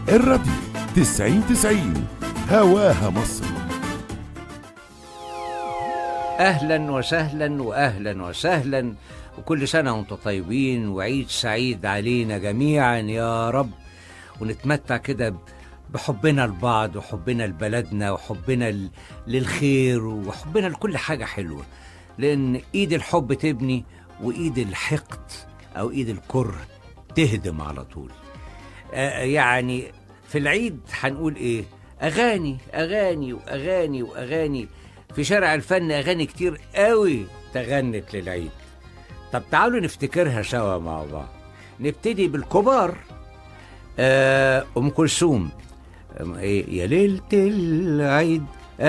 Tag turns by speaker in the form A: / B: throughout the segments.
A: الراديو تسعين تسعين هواها مصر
B: اهلا وسهلا واهلا وسهلا وكل سنه وانتم طيبين وعيد سعيد علينا جميعا يا رب ونتمتع كده بحبنا لبعض وحبنا لبلدنا وحبنا ل- للخير وحبنا لكل حاجه حلوه لان ايد الحب تبني وايد الحقد او ايد الكره تهدم على طول آه، يعني في العيد هنقول ايه اغاني اغاني واغاني واغاني في شارع الفن اغاني كتير قوي تغنت للعيد طب تعالوا نفتكرها سوا مع بعض نبتدي بالكبار آه، ام كلثوم أم ايه يا ليله العيد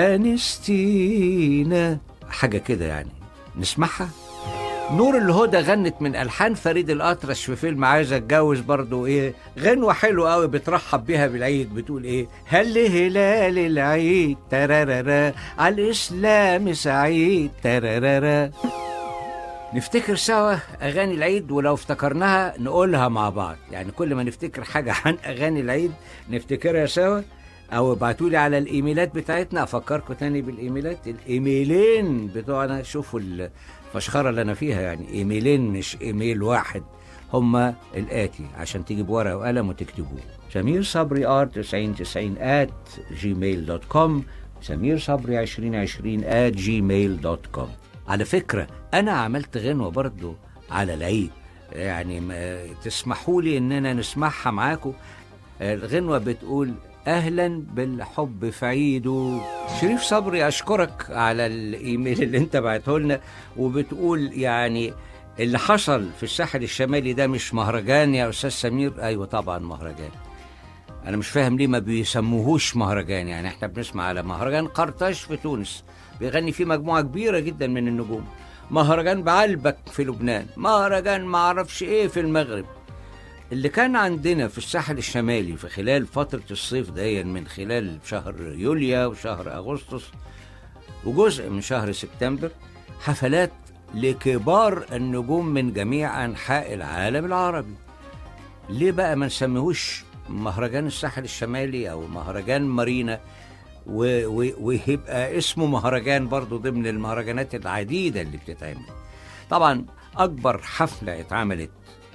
B: انستينا حاجه كده يعني نسمعها نور الهدى غنت من الحان فريد الاطرش في فيلم عايز اتجوز برضو ايه غنوه حلوه قوي بترحب بيها بالعيد بتقول ايه هل هلال العيد ترارارا على الاسلام سعيد ترارارا نفتكر سوا اغاني العيد ولو افتكرناها نقولها مع بعض يعني كل ما نفتكر حاجه عن اغاني العيد نفتكرها سوا او ابعتوا لي على الايميلات بتاعتنا افكركم تاني بالايميلات الايميلين بتوعنا شوفوا الفشخره اللي انا فيها يعني ايميلين مش ايميل واحد هما الاتي عشان تجيب ورقه وقلم وتكتبوه سمير صبري ار 9090 at جيميل دوت كوم سمير صبري 2020 at جيميل دوت كوم على فكرة أنا عملت غنوة برضو على العيد يعني ما- تسمحوا لي إننا نسمعها معاكم الغنوة بتقول أهلا بالحب في عيده شريف صبري أشكرك على الإيميل اللي أنت بعته لنا وبتقول يعني اللي حصل في الساحل الشمالي ده مش مهرجان يا أستاذ سمير أيوة طبعا مهرجان انا مش فاهم ليه ما بيسموهوش مهرجان يعني احنا بنسمع على مهرجان قرطاج في تونس بيغني فيه مجموعه كبيره جدا من النجوم مهرجان بعلبك في لبنان مهرجان ما اعرفش ايه في المغرب اللي كان عندنا في الساحل الشمالي في خلال فترة الصيف دي من خلال شهر يوليو وشهر أغسطس وجزء من شهر سبتمبر حفلات لكبار النجوم من جميع أنحاء العالم العربي ليه بقى ما نسميهوش مهرجان الساحل الشمالي او مهرجان مارينا و- و- ويبقى اسمه مهرجان برضو ضمن المهرجانات العديدة اللي بتتعمل طبعا أكبر حفلة اتعملت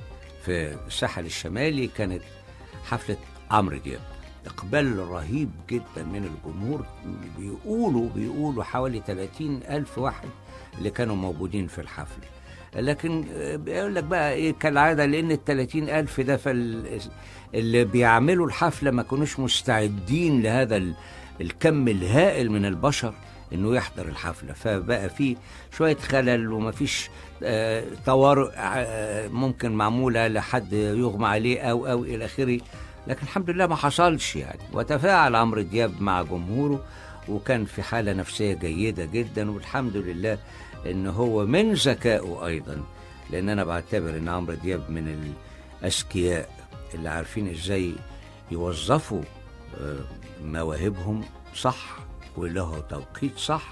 B: في الساحل الشمالي كانت حفلة عمرو دياب إقبال رهيب جدا من الجمهور بيقولوا بيقولوا حوالي 30 ألف واحد اللي كانوا موجودين في الحفلة لكن آه، بيقول لك بقى ايه كالعاده لان ال 30 الف ده فال اللي بيعملوا الحفله ما كانوش مستعدين لهذا ال- الكم الهائل من البشر انه يحضر الحفله فبقى في شويه خلل ومفيش آه، طوارئ آه، ممكن معموله لحد يغمى عليه او او الى اخره لكن الحمد لله ما حصلش يعني وتفاعل عمرو دياب مع جمهوره وكان في حاله نفسيه جيده جدا والحمد لله ان هو من ذكائه ايضا لان انا بعتبر ان عمرو دياب من الاذكياء اللي عارفين ازاي يوظفوا آه، مواهبهم صح وله توقيت صح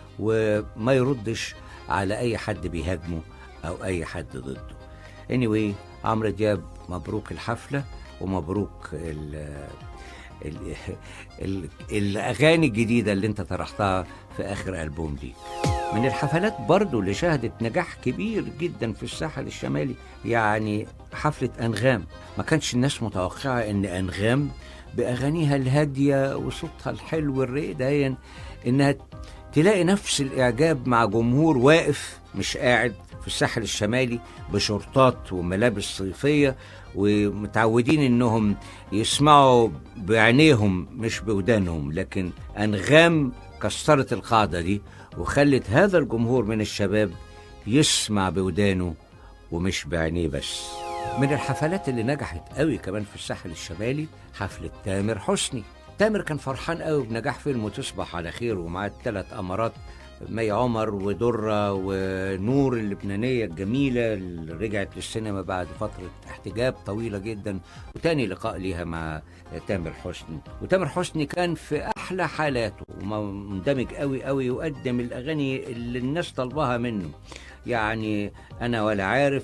B: وما يردش على اي حد بيهاجمه او اي حد ضده anyway عمرو دياب مبروك الحفله ومبروك ال ال ال الاغاني الجديده اللي انت طرحتها في اخر البوم ليك من الحفلات برضو اللي شهدت نجاح كبير جدا في الساحل الشمالي يعني حفلة أنغام ما كانش الناس متوقعة أن أنغام بأغانيها الهادية وصوتها الحلو الرقيق داين إنها تلاقي نفس الإعجاب مع جمهور واقف مش قاعد في الساحل الشمالي بشورتات وملابس صيفية ومتعودين إنهم يسمعوا بعينيهم مش بودانهم لكن أنغام كسرت القاعدة دي وخلت هذا الجمهور من الشباب يسمع بودانه ومش بعينيه بس من الحفلات اللي نجحت قوي كمان في الساحل الشمالي حفلة تامر حسني تامر كان فرحان قوي بنجاح فيلم وتصبح على خير ومعاه الثلاث أمارات مي عمر ودرة ونور اللبنانية الجميلة اللي رجعت للسينما بعد فترة احتجاب طويلة جدا وتاني لقاء ليها مع تامر حسني وتامر حسني كان في أحلى حالاته ومندمج قوي قوي وقدم الأغاني اللي الناس طلبها منه يعني أنا ولا عارف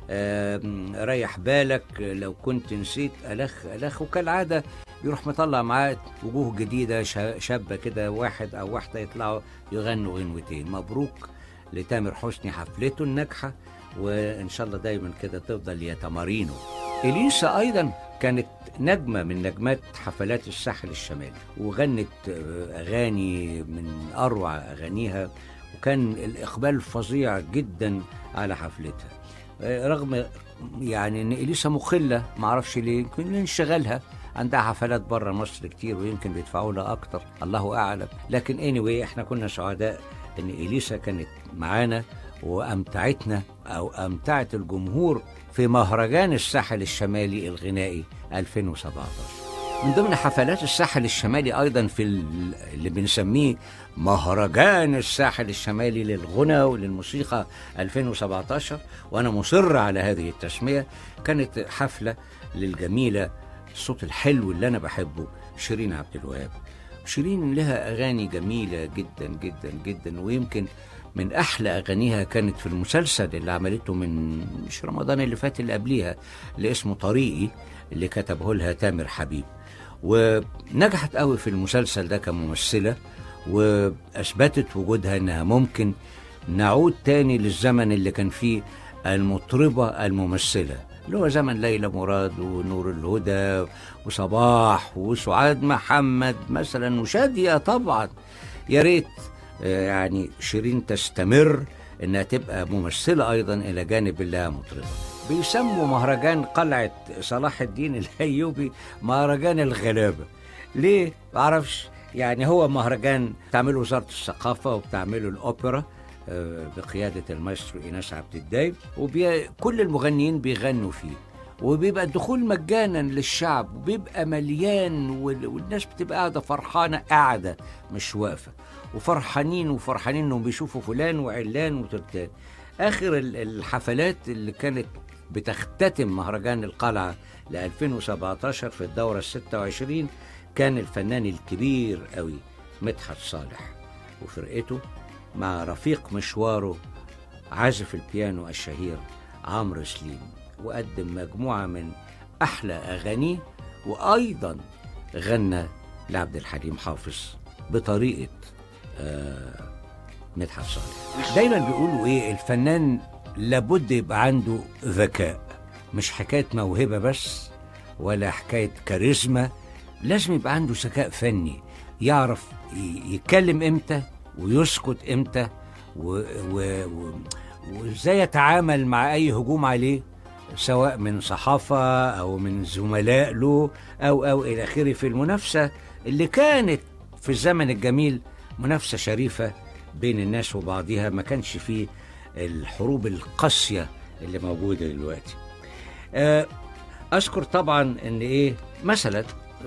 B: آم، ريح بالك لو كنت نسيت ألخ ألخ وكالعادة يروح مطلع معاه وجوه جديدة شا- شابة كده واحد أو واحدة يطلعوا يغنوا غنوتين مبروك لتامر حسني حفلته الناجحة وإن شاء الله دايما كده تفضل يا تمارينو إليسا أيضا كانت نجمة من نجمات حفلات الساحل الشمالي وغنت آه، أغاني من أروع أغانيها وكان الإقبال فظيع جدا على حفلتها آه، رغم يعني ان اليسا مخله ما اعرفش ليه يمكن لانشغالها عندها حفلات بره مصر كتير ويمكن بيدفعوا لها اكتر الله اعلم لكن اني anyway احنا كنا سعداء ان اليسا كانت معانا وامتعتنا او امتعت الجمهور في مهرجان الساحل الشمالي الغنائي 2017 من ضمن حفلات الساحل الشمالي ايضا في ال- اللي بنسميه مهرجان الساحل الشمالي للغنى وللموسيقى 2017 وانا مصر على هذه التسميه كانت حفله للجميله الصوت الحلو اللي انا بحبه شيرين عبد الوهاب شيرين لها اغاني جميله جدا جدا جدا ويمكن من احلى اغانيها كانت في المسلسل اللي عملته من مش رمضان اللي فات اللي قبليها اللي اسمه طريقي اللي كتبه لها تامر حبيب ونجحت قوي في المسلسل ده كممثله واثبتت وجودها انها ممكن نعود تاني للزمن اللي كان فيه المطربه الممثله اللي هو زمن ليلى مراد ونور الهدى وصباح وسعاد محمد مثلا وشاديه طبعا يا ريت آه، يعني شيرين تستمر انها تبقى ممثله ايضا الى جانب الله مطربه بيسموا مهرجان قلعه صلاح الدين الايوبي مهرجان الغلابه ليه معرفش يعني هو مهرجان بتعمله وزاره الثقافه وبتعمله الاوبرا آه، بقياده المايسترو ايناس عبد الدايم وكل المغنيين بيغنوا فيه وبيبقى الدخول مجانا للشعب وبيبقى مليان وال- والناس بتبقى قاعده فرحانه قاعده مش واقفه وفرحانين وفرحانين انهم بيشوفوا فلان وعلان وترتان اخر ال- الحفلات اللي كانت بتختتم مهرجان القلعه ل 2017 في الدوره ال 26 كان الفنان الكبير قوي مدحت صالح وفرقته مع رفيق مشواره عازف البيانو الشهير عمرو سليم وقدم مجموعة من أحلى أغانيه وأيضا غنى لعبد الحليم حافظ بطريقة آه مدحت صالح دايما بيقولوا إيه الفنان لابد يبقى عنده ذكاء مش حكاية موهبة بس ولا حكاية كاريزما لازم يبقى عنده ذكاء فني يعرف ي- يتكلم امتى ويسكت امتى و- و- و- وازاي يتعامل مع اي هجوم عليه سواء من صحافة أو من زملاء له أو أو إلى آخره في المنافسة اللي كانت في الزمن الجميل منافسة شريفة بين الناس وبعضها ما كانش فيه الحروب القاسية اللي موجودة دلوقتي آه، أذكر طبعا إن إيه مثلا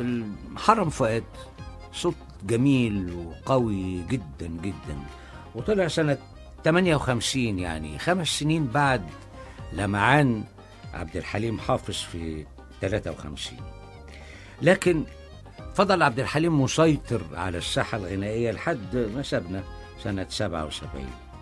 B: حرم فؤاد صوت جميل وقوي جدا جدا وطلع سنة 58 يعني خمس سنين بعد لمعان عبد الحليم حافظ في 53 لكن فضل عبد الحليم مسيطر على الساحة الغنائية لحد ما سابنا سنة 77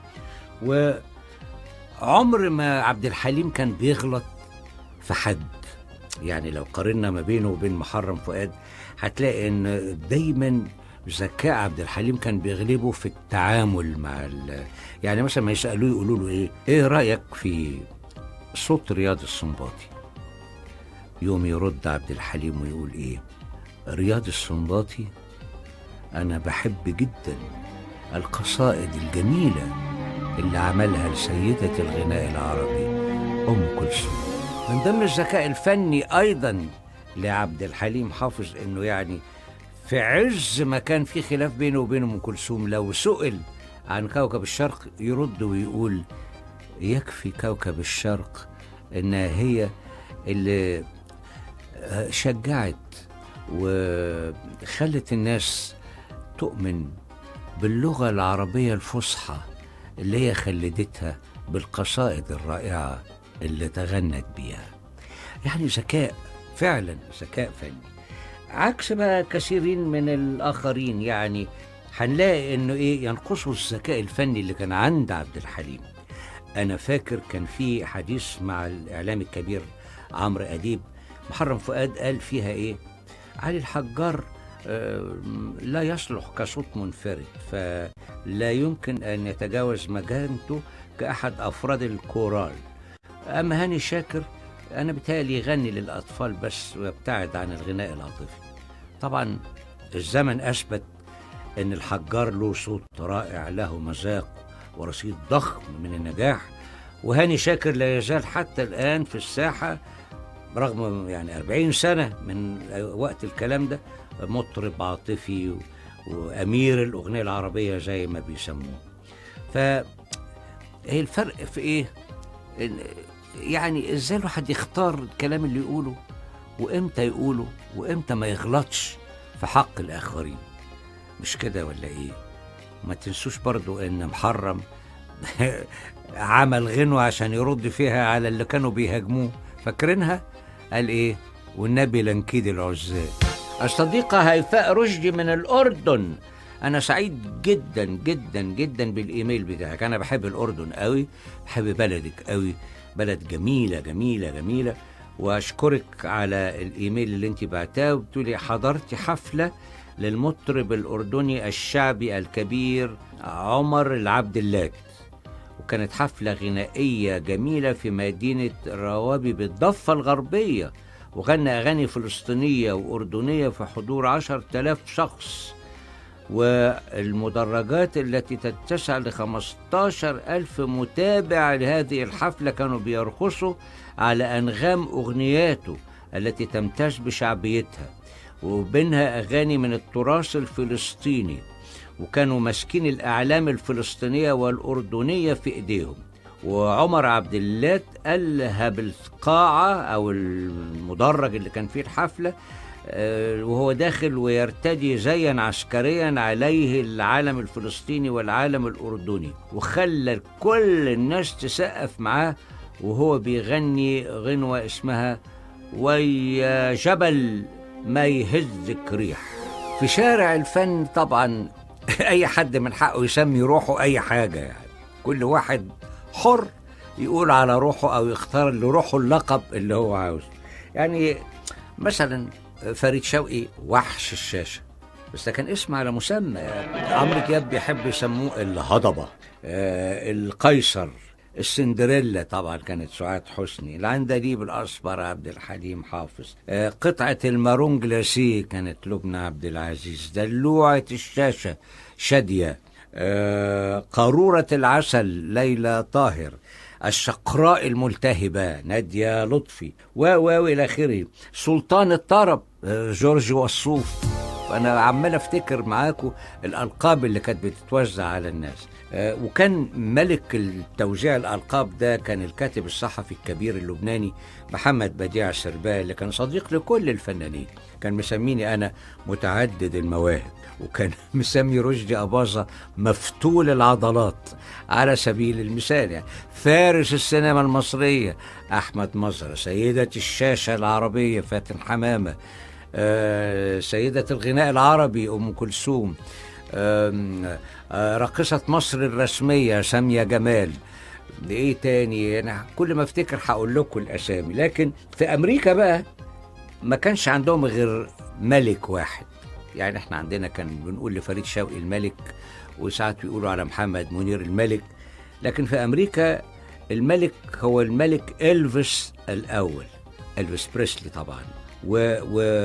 B: وعمر ما عبد الحليم كان بيغلط في حد يعني لو قارنا ما بينه وبين محرم فؤاد هتلاقي ان دايما ذكاء عبد الحليم كان بيغلبه في التعامل مع ال يعني مثلا ما يسالوه يقولوا له ايه ايه رايك في صوت رياض السنباطي يوم يرد عبد الحليم ويقول ايه رياض السنباطي انا بحب جدا القصائد الجميله اللي عملها لسيده الغناء العربي ام كلثوم من ضمن الذكاء الفني ايضا لعبد الحليم حافظ انه يعني في عز ما كان في خلاف بينه وبين ام كلثوم لو سئل عن كوكب الشرق يرد ويقول يكفي كوكب الشرق انها هي اللي شجعت وخلت الناس تؤمن باللغه العربيه الفصحى اللي هي خلدتها بالقصائد الرائعه اللي تغنت بيها يعني ذكاء فعلا ذكاء فني عكس بقى كثيرين من الاخرين يعني هنلاقي انه ايه ينقصوا الذكاء الفني اللي كان عند عبد الحليم انا فاكر كان في حديث مع الاعلامي الكبير عمرو اديب محرم فؤاد قال فيها ايه علي الحجار آه، لا يصلح كصوت منفرد فلا يمكن ان يتجاوز مكانته كاحد افراد الكورال اما هاني شاكر انا بتهيألي يغني للاطفال بس ويبتعد عن الغناء العاطفي طبعا الزمن اثبت ان الحجار له صوت رائع له مذاق ورصيد ضخم من النجاح وهاني شاكر لا يزال حتى الان في الساحه رغم يعني 40 سنه من وقت الكلام ده مطرب عاطفي و- وامير الاغنيه العربيه زي ما بيسموه ف هي الفرق في ايه إن- يعني ازاي الواحد يختار الكلام اللي يقوله وامتى يقوله وامتى ما يغلطش في حق الاخرين مش كده ولا ايه ما تنسوش برضو ان محرم عمل غنوة عشان يرد فيها على اللي كانوا بيهاجموه فاكرينها قال ايه والنبي لنكيد العزاب الصديقة هيفاء رشدي من الأردن أنا سعيد جدا جدا جدا بالإيميل بتاعك أنا بحب الأردن قوي بحب بلدك قوي بلد جميلة جميلة جميلة وأشكرك على الإيميل اللي أنت بعتاه وبتقولي حضرت حفلة للمطرب الأردني الشعبي الكبير عمر العبد اللات وكانت حفلة غنائية جميلة في مدينة روابي بالضفة الغربية وغنى أغاني فلسطينية وأردنية في حضور عشر تلاف شخص والمدرجات التي تتسع لخمستاشر ألف متابع لهذه الحفلة كانوا بيرقصوا على أنغام أغنياته التي تمتاز بشعبيتها وبينها أغاني من التراث الفلسطيني وكانوا ماسكين الأعلام الفلسطينية والأردنية في إيديهم وعمر عبد اللات ألهب القاعة أو المدرج اللي كان فيه الحفلة آه، وهو داخل ويرتدي زيا عسكريا عليه العالم الفلسطيني والعالم الأردني وخلى كل الناس تسقف معاه وهو بيغني غنوة اسمها ويا جبل ما يهزك ريح في شارع الفن طبعا اي حد من حقه يسمي روحه اي حاجه يعني كل واحد حر يقول على روحه او يختار لروحه اللقب اللي هو عاوزه يعني مثلا فريد شوقي وحش الشاشه بس ده كان اسم على مسمى يعني عمرو دياب بيحب يسموه الهضبه آه القيصر السندريلا طبعا كانت سعاد حسني العندليب الأصفر عبد الحليم حافظ آه، قطعة المارون جلاسيه كانت لبنى عبد العزيز دلوعة الشاشة شادية آه، قارورة العسل ليلى طاهر الشقراء الملتهبة نادية لطفي و و إلى آخره سلطان الطرب آه، جورج وصوف انا عمال افتكر معاكم الالقاب اللي كانت بتتوزع على الناس آه، وكان ملك التوزيع الالقاب ده كان الكاتب الصحفي الكبير اللبناني محمد بديع السرباء اللي كان صديق لكل الفنانين كان مسميني انا متعدد المواهب وكان مسمي رشدي أباظة مفتول العضلات على سبيل المثال يعني فارس السينما المصرية أحمد مظهر سيدة الشاشة العربية فاتن حمامة آه، سيدة الغناء العربي أم كلثوم آم، آه، راقصة مصر الرسمية سامية جمال ايه تاني انا كل ما افتكر هقول لكم الاسامي لكن في امريكا بقى ما كانش عندهم غير ملك واحد يعني احنا عندنا كان بنقول لفريد شوقي الملك وساعات بيقولوا على محمد منير الملك لكن في امريكا الملك هو الملك الفيس الاول الفيس بريسلي طبعا و-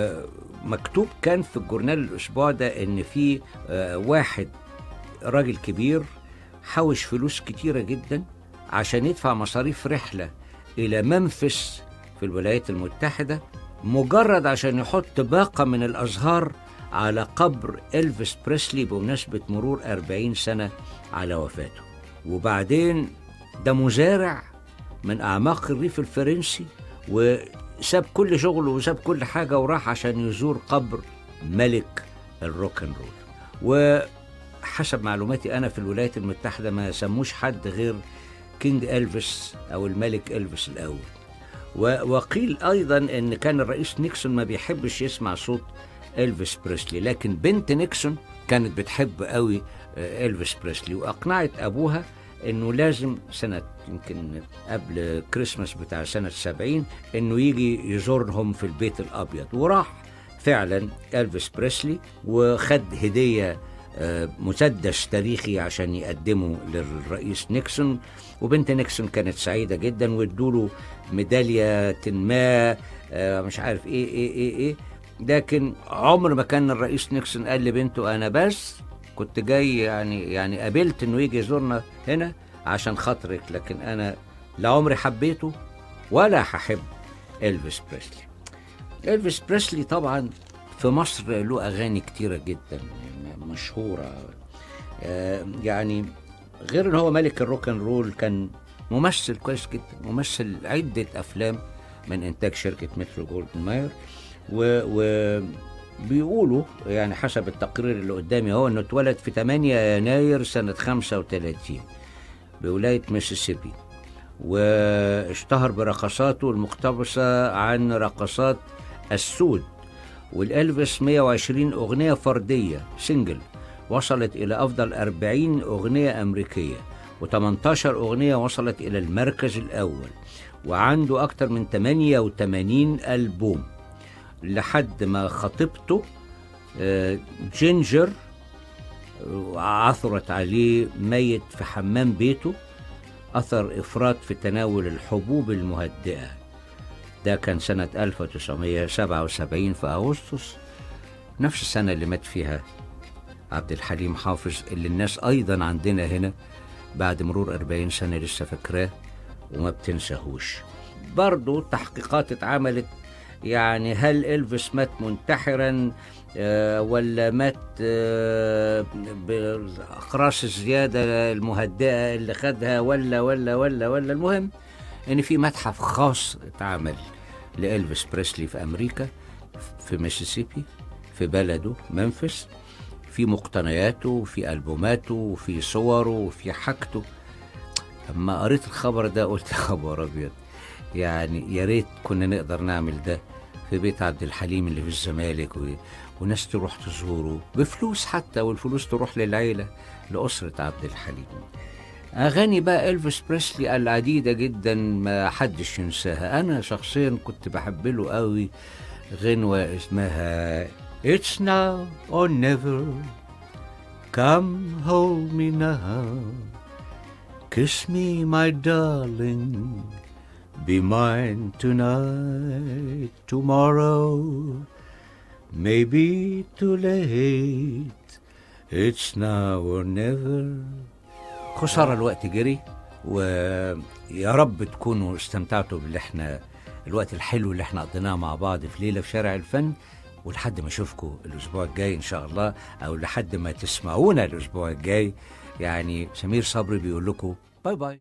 B: ومكتوب كان في الجورنال الاسبوع ده ان في آه، واحد راجل كبير حوش فلوس كتيرة جدا عشان يدفع مصاريف رحلة إلى منفس في الولايات المتحدة مجرد عشان يحط باقة من الأزهار على قبر إلفيس بريسلي بمناسبة مرور 40 سنة على وفاته وبعدين ده مزارع من أعماق الريف الفرنسي وساب كل شغله وساب كل حاجة وراح عشان يزور قبر ملك الروك اند رول وحسب معلوماتي أنا في الولايات المتحدة ما سموش حد غير كينج إلفيس أو الملك إلفيس الأول و- وقيل أيضا أن كان الرئيس نيكسون ما بيحبش يسمع صوت إلفيس بريسلي لكن بنت نيكسون كانت بتحب قوي آه، إلفيس بريسلي وأقنعت أبوها انه لازم سنة يمكن قبل كريسماس بتاع سنة سبعين انه يجي يزورهم في البيت الابيض وراح فعلا الفيس بريسلي وخد هدية آه، مسدس تاريخي عشان يقدمه للرئيس نيكسون وبنت نيكسون كانت سعيدة جدا وادوله ميدالية ما آه، مش عارف ايه ايه ايه ايه لكن عمر ما كان الرئيس نيكسون قال لبنته انا بس كنت جاي يعني يعني قابلت انه يجي يزورنا هنا عشان خاطرك لكن انا لا عمري حبيته ولا هحب الفيس بريسلي الفيس بريسلي طبعا في مصر له اغاني كتيره جدا مشهوره آه، يعني غير ان هو ملك الروك اند رول كان ممثل كويس جدا ممثل عده افلام من انتاج شركه مترو جولدن ماير و, و بيقولوا يعني حسب التقرير اللي قدامي هو انه اتولد في 8 يناير سنه 35 بولايه ميسيسيبي واشتهر برقصاته المقتبسه عن رقصات السود والالفيس 120 اغنيه فرديه سنجل وصلت الى افضل 40 اغنيه امريكيه و18 اغنيه وصلت الى المركز الاول وعنده اكتر من 88 البوم لحد ما خطيبته آه، جينجر آه، عثرت عليه ميت في حمام بيته أثر إفراط في تناول الحبوب المهدئة ده كان سنة 1977 في أغسطس نفس السنة اللي مات فيها عبد الحليم حافظ اللي الناس أيضا عندنا هنا بعد مرور 40 سنة لسه فاكراه وما بتنساهوش برضو تحقيقات اتعملت يعني هل إلفيس مات منتحرا آه، ولا مات آه، بالأقراص الزيادة المهدئة اللي خدها ولا ولا ولا ولا المهم إن في متحف خاص اتعمل لإلفيس بريسلي في أمريكا في ميسيسيبي في بلده منفس في مقتنياته وفي ألبوماته وفي صوره وفي حاجته لما قريت الخبر ده قلت يا خبر أبيض يعني يا ريت كنا نقدر نعمل ده في بيت عبد الحليم اللي في الزمالك و... وناس تروح تزوره بفلوس حتى والفلوس تروح للعيلة لأسرة عبد الحليم أغاني بقى إلفيس بريسلي العديدة جدا ما حدش ينساها أنا شخصيا كنت بحب له قوي غنوة اسمها It's now or never Come hold me now Kiss me my darling Be mine tonight Tomorrow Maybe too late It's now or never خسارة الوقت جري ويا رب تكونوا استمتعتوا باللي احنا الوقت الحلو اللي احنا قضيناه مع بعض في ليلة في شارع الفن ولحد ما اشوفكم الاسبوع الجاي ان شاء الله او لحد ما تسمعونا الاسبوع الجاي يعني سمير صبري بيقول لكم باي باي